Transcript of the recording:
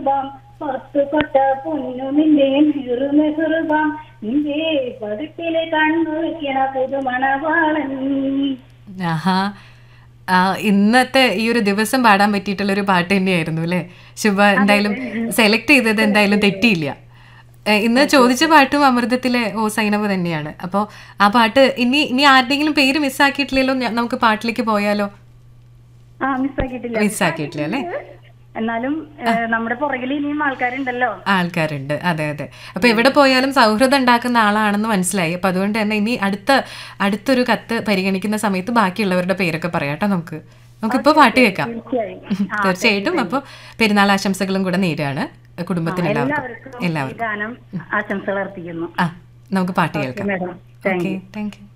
മെഹറുബാം പത്തു കൊട്ട പൊന്നു നിന്റെ മെഹറു മെഹറുബാം നിന്റെ പടുപ്പിലെ കണ്ണു വെക്കണ പുതുമണവാളൻ ആഹാ ആ, ഇന്നത്തെ ഈ ഒരു ദിവസം പാടാൻ പറ്റിയിട്ടുള്ള ഒരു പാട്ട് തന്നെയായിരുന്നു അല്ലേ ശുഭ എന്തായാലും സെലക്ട് ചെയ്തത് എന്തായാലും തെറ്റിയില്ല ഏ, ഇന്ന് ചോദിച്ച പാട്ടും അമൃതത്തിലെ ഓ സൈനവ് തന്നെയാണ് അപ്പോൾ ആ പാട്ട് ഇനി ഇനി ആരുടെങ്കിലും പേര് മിസ്സാക്കിയിട്ടില്ലല്ലോ ഞ- നമുക്ക് പാട്ടിലേക്ക് പോയാലോ ആ മിസ്സാക്കിയിട്ടില്ല മിസ്സാക്കിയിട്ടില്ല അല്ലേ എന്നാലും ഏഹ്, നമ്മുടെ പുറകിൽ ഇനിയും ആൾക്കാരുണ്ടല്ലോ ആൾക്കാരുണ്ട് അതെ അതെ അപ്പൊ എവിടെ പോയാലും സൗഹൃദം ഉണ്ടാക്കുന്ന ആളാണെന്ന് മനസ്സിലായി അപ്പൊ അതുകൊണ്ട് തന്നെ ഇനി അടുത്ത അടുത്തൊരു കത്ത് പരിഗണിക്കുന്ന സമയത്ത് ബാക്കിയുള്ളവരുടെ പേരൊക്കെ പറയാട്ടോ നമുക്ക് നമുക്കിപ്പോ പാട്ട് കേൾക്കാം തീർച്ചയായും തീർച്ചയായിട്ടും അപ്പോൾ പെരുന്നാൾ ആശംസകളും കൂടെ നേരാണ് കുടുംബത്തിന് എല്ലാവർക്കും എല്ലാവർക്കും ഈ എല്ലാവർക്കും ഗാനം ആശംസകൾ അർപ്പിക്കുന്നു ആ നമുക്ക് പാട്ട് കേൾക്കാം മേഡം ഓക്കെ താങ്ക് യു